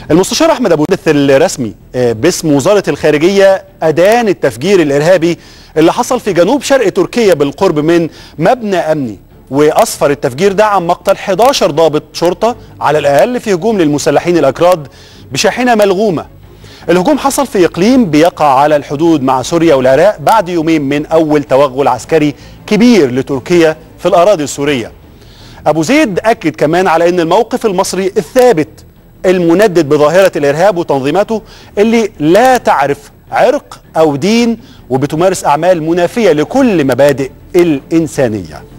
المستشار احمد ابو الدث الرسمي باسم وزاره الخارجيه ادان التفجير الارهابي اللي حصل في جنوب شرق تركيا بالقرب من مبنى امني واسفر التفجير ده عن مقتل 11 ضابط شرطه على الاقل في هجوم للمسلحين الاكراد بشاحنه ملغومه. الهجوم حصل في اقليم بيقع على الحدود مع سوريا والعراق بعد يومين من اول توغل عسكري كبير لتركيا في الاراضي السوريه. ابو زيد اكد كمان على ان الموقف المصري الثابت المندد بظاهره الارهاب وتنظيماته اللي لا تعرف عرق او دين وبتمارس اعمال منافيه لكل مبادئ الانسانيه